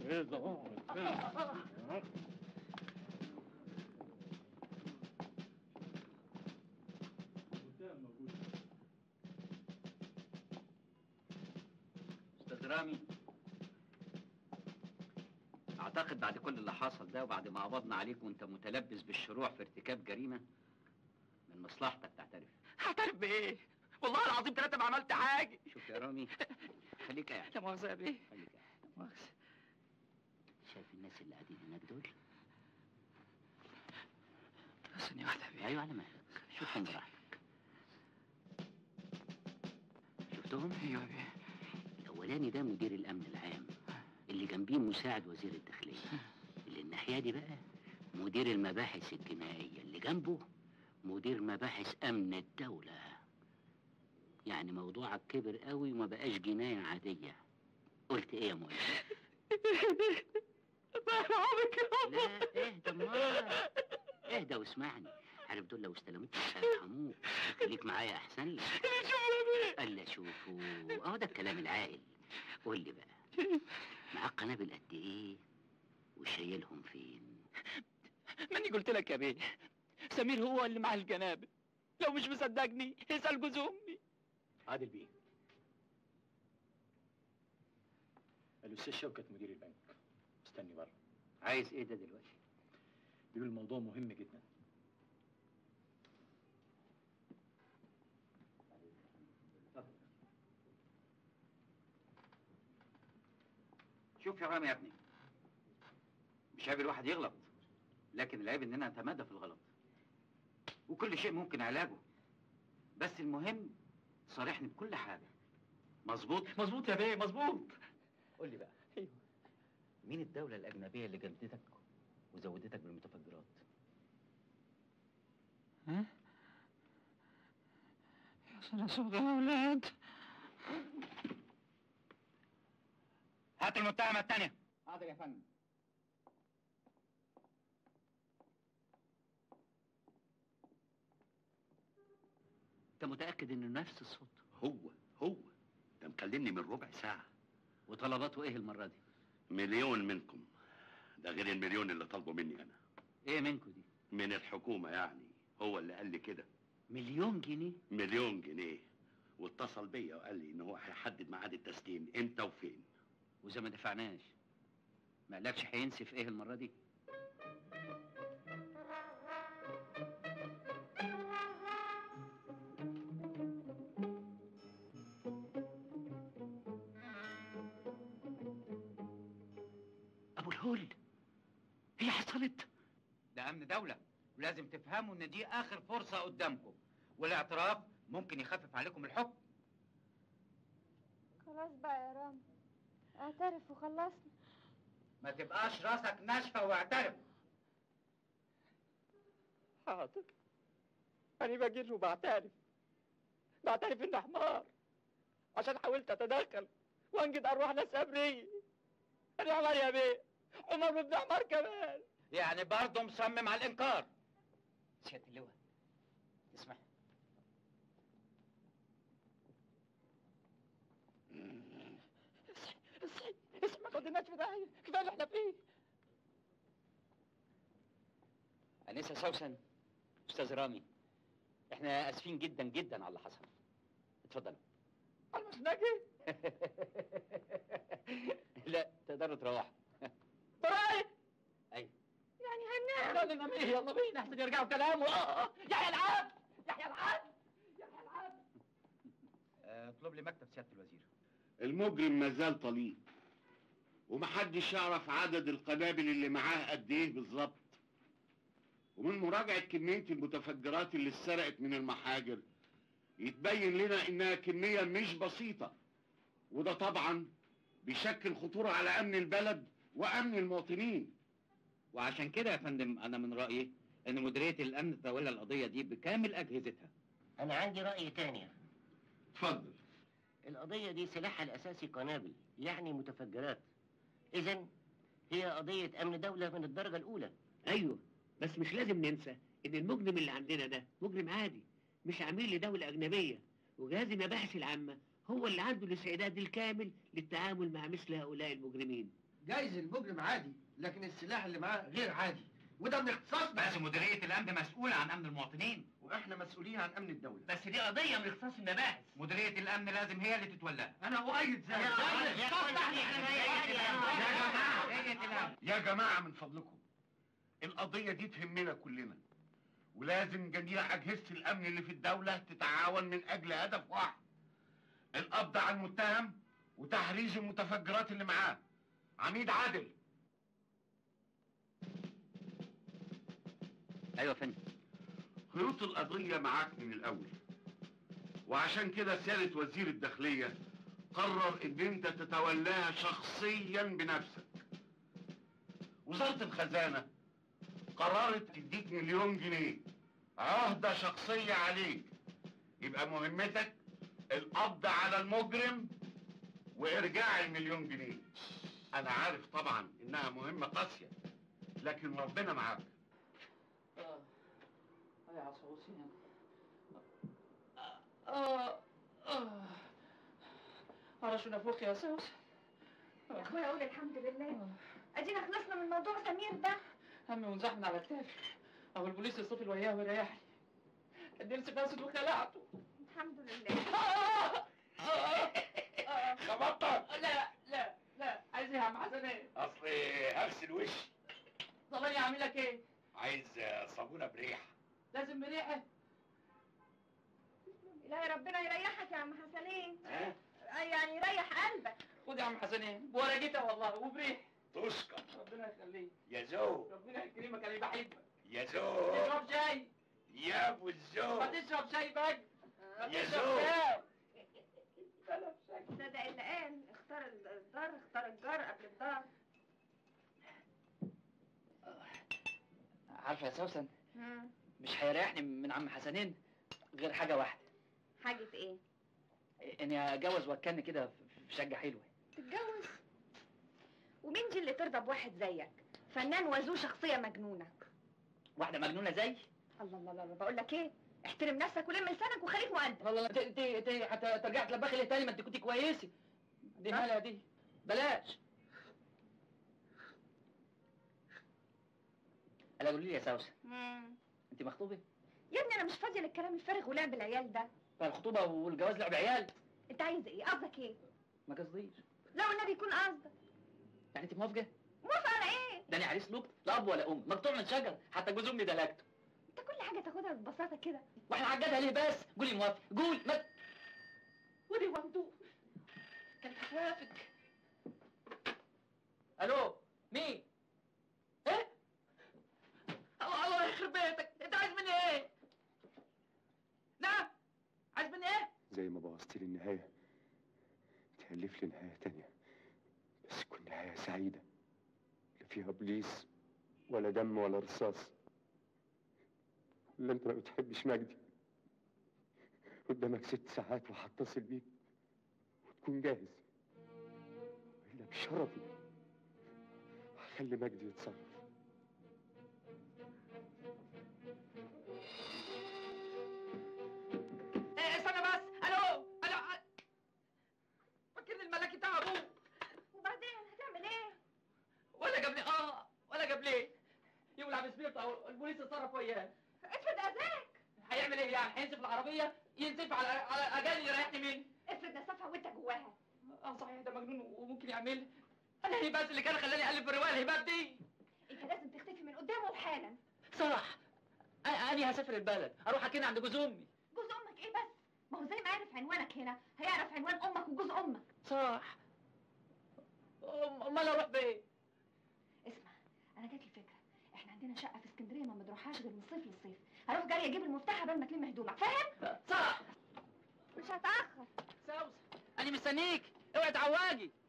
استاذ رامي اعتقد بعد كل اللي حصل ده وبعد ما قبضنا عليك وانت متلبس بالشروع في ارتكاب جريمه من مصلحتك تعترف هعترف بايه؟ والله العظيم ثلاثة ما عملت حاجة شوف يا رامي خليك قاعد لا مؤاخذة يا بيه خليك قاعد لا مؤاخذة شايف الناس اللي قاعدين هناك دول ثانية واحدة يا بيه ايوه على مهلك شوفهم براحتك شفتهم ايوه يا بيه الاولاني ده مدير الامن العام اللي جنبيه مساعد وزير الداخليه اللي الناحيه دي بقى مدير المباحث الجنائيه اللي جنبه مدير مباحث امن الدوله يعني موضوعك كبر قوي وما بقاش جنايه عاديه قلت ايه يا مؤمن لا اهدى امال اهدى واسمعني عارف دول لو استلموك مش هيرحموك خليك معايا احسن لك قال لي شوفوا اهو ده الكلام العاقل قول لي بقى معاك قنابل قد ايه وشايلهم فين ماني قلت لك يا بيه سمير هو اللي معاه الجنابل لو مش مصدقني اسأل جوز امي عادل بيه الاستاذ شوكت مدير البنك مستني بره عايز ايه ده دلوقتي بيقول الموضوع مهم جدا شوف يا رامي يا ابني مش عيب الواحد يغلط لكن العيب اننا نتمادى في الغلط وكل شيء ممكن علاجه بس المهم صارحني بكل حاجه مظبوط مظبوط يا بيه مظبوط قول لي بقى ايوه مين الدوله الاجنبيه اللي جلدتك وزودتك بالمتفجرات ها يا سنة سودة يا ولاد هات المتهمه الثانيه حاضر يا فندم انت متاكد انه نفس الصوت هو هو ده مكلمني من ربع ساعة وطلباته ايه المره دي مليون منكم ده غير المليون اللي طالبه مني أنا ايه منكم دي من الحكومة يعني هو اللي قال لي كده مليون جنيه مليون جنيه واتصل بيا وقال لي ان هو هيحدد ميعاد التسليم امتى وفين واذا ما دفعناش ما قالكش هينسف ايه المره دي ابو الهول هي حصلت ده امن دوله ولازم تفهموا ان دي اخر فرصه قدامكم والاعتراف ممكن يخفف عليكم الحكم خلاص بقى يا رامي اعترف وخلصنا ما تبقاش راسك ناشفه واعترف حاضر أنا بجر وبعترف بعترف إني حمار عشان حاولت أتدخل وأنجد أرواح ناس أبرية أنا حمار يا بيه عمر بن حمار كمان يعني برضه مصمم على الانكار سياده اللواء اسمع اصحي اصحي اصحي ما توديناش في داهية كفاية اللي احنا فيه انسه سوسن استاذ رامي احنا اسفين جدا جدا على اللي حصل اتفضلوا على المشنقة لا تقدروا تروحوا براي ايوه يعني هننام لا ننام ايه يلا بينا احسن يرجعوا كلامه اه اه يحيى العبد يحيى العبد يحيى العبد آه، اطلب لي مكتب سياده الوزير المجرم ما زال طليق ومحدش يعرف عدد القنابل اللي معاه قد ايه بالظبط ومن مراجعة كمية المتفجرات اللي اتسرقت من المحاجر يتبين لنا انها كمية مش بسيطة وده طبعا بيشكل خطورة على امن البلد وامن المواطنين وعشان كده يا فندم انا من رايي ان مديريه الامن تتولى القضيه دي بكامل اجهزتها أنا عندي رأي تاني اتفضل القضية دي سلاحها الأساسي قنابل يعني متفجرات إذا هي قضية أمن دولة من الدرجة الأولى ايوه بس مش لازم ننسى ان المجرم اللي عندنا ده مجرم عادي مش عميل لدولة اجنبية وجهاز المباحث العامة هو اللي عنده الاستعداد الكامل للتعامل مع مثل هؤلاء المجرمين جايز المجرم عادي لكن السلاح اللي معاه غير عادي وده من اختصاصنا بس مديرية الأمن مسؤولة عن أمن المواطنين واحنا مسؤولين عن امن الدوله بس دي قضية من اختصاص المباحث مديرية الأمن لازم هي اللي تتولاها انا اؤيد ذلك يا جماعة من فضلكم القضية دي تهمنا كلنا ولازم جميع أجهزة الأمن اللي في الدولة تتعاون من أجل هدف واحد القبض على المتهم وتحريز المتفجرات اللي معاه عميد عادل ايوه يا فندم خيوط القضية معاك من الأول وعشان كده سيادة وزير الداخلية قرر إن أنت تتولاها شخصيا بنفسك وزارة الخزانة قررت تديك مليون جنيه عهدة شخصية عليك يبقى مهمتك القبض على المجرم وإرجاع المليون جنيه أنا عارف طبعا إنها مهمة قاسية لكن ربنا معاك اه يا عصعوصين اه اه على شو نفوخ يا سوس يا اخويا اقول الحمد لله ادينا خلصنا من موضوع سمير ده همي ونزاح من على كتافي اهو البوليس يصطفل وياه ويريحني الدرس فاسد وخلعته الحمد لله آه آه آه خبطتك لا لا لا عايز ايه يا عم حسن ايه؟ اصل هغسل وشي طلعني اعمل لك ايه؟ عايز صابونه بريحه لازم بريحه الهي ربنا يريحك يا عم حسنين ها يعني يريح قلبك خد يا عم حسنين بورقتها والله وبريح تشكر ربنا يخليك يا زو ربنا يكرمك انا بحبك يا زو تشرب شاي يا ابو الزو ما تشرب شاي بقى ما يا تشرب زوج. شاي. تشرب شاي. ده ده اللي قال اختار الدار اختار الجار قبل الدار عارفه يا سوسن مم. مش هيريحني من عم حسنين غير حاجه واحده حاجة ايه؟ اني اتجوز وكلني كده في شقه حلوه تتجوز ومين دي اللي ترضى بواحد زيك فنان وذو شخصية مجنونة واحده مجنونه زي الله الله الله بقول لك ايه احترم نفسك ولم لسانك وخليك مؤدب والله انت انت انت حتى ترجع تلبخي ليه تاني ما انت كنت كويسه دي مالها دي بلاش الا قولي لي يا سوسن مم. انت مخطوبه يا ابني انا مش فاضية للكلام الفارغ ولعب العيال ده فالخطوبه والجواز لعب عيال انت عايز ايه قصدك ايه ما قصديش لو النبي يكون قصدك يعني انت موافقه موافقة على ايه ده انا عريس لوط لا اب ولا ام مقطوع من شجر حتى جوز امي دلكته انت كل حاجة تاخدها ببساطة كده واحنا عجبها ليه بس قولي موافق قول ما ودي وانتو كانت هتوافق الو مين ايه الله الله يخرب بيتك انت عايز مني ايه نعم عايز مني ايه زي ما بوظت لي النهاية تألف لي نهاية تانية بس تكون نهاية سعيدة لا فيها بوليس ولا دم ولا رصاص ولا انت ما بتحبش مجدي قدامك ست ساعات وهتصل بيك وتكون جاهز والا بشرفي هخلي مجدي يتصرف ايه استنى بس الو الو فكرني الملاكي بتاع ابوه وبعدين هتعمل ايه ولا جاب لي اه ولا جاب لي يولع بسبيرت او البوليس اتصرف وياه افرض اذاك هيعمل ايه يعني هينزف العربيه ينزف على على اجاني يريحني مين افرض نسفها وانت جواها اه صحيح ده مجنون وممكن يعمل انا هيبات اللي كان خلاني الف الروايه الهبات دي انت لازم تختفي من قدامه حالا صح أ- انا هسافر البلد اروح اكين عند جوز امي جوز امك ايه بس ما هو زي ما عرف عنوانك هنا هيعرف عنوان امك وجوز امك صح أم- امال اروح بايه اسمع انا جات لي فكره احنا عندنا شقه في اسكندريه ما بنروحهاش غير من الصيف للصيف هروح جاري اجيب المفتاح قبل ما تلم هدومك فاهم صح مش هتاخر سوسه انا مستنيك اوعي تعواجي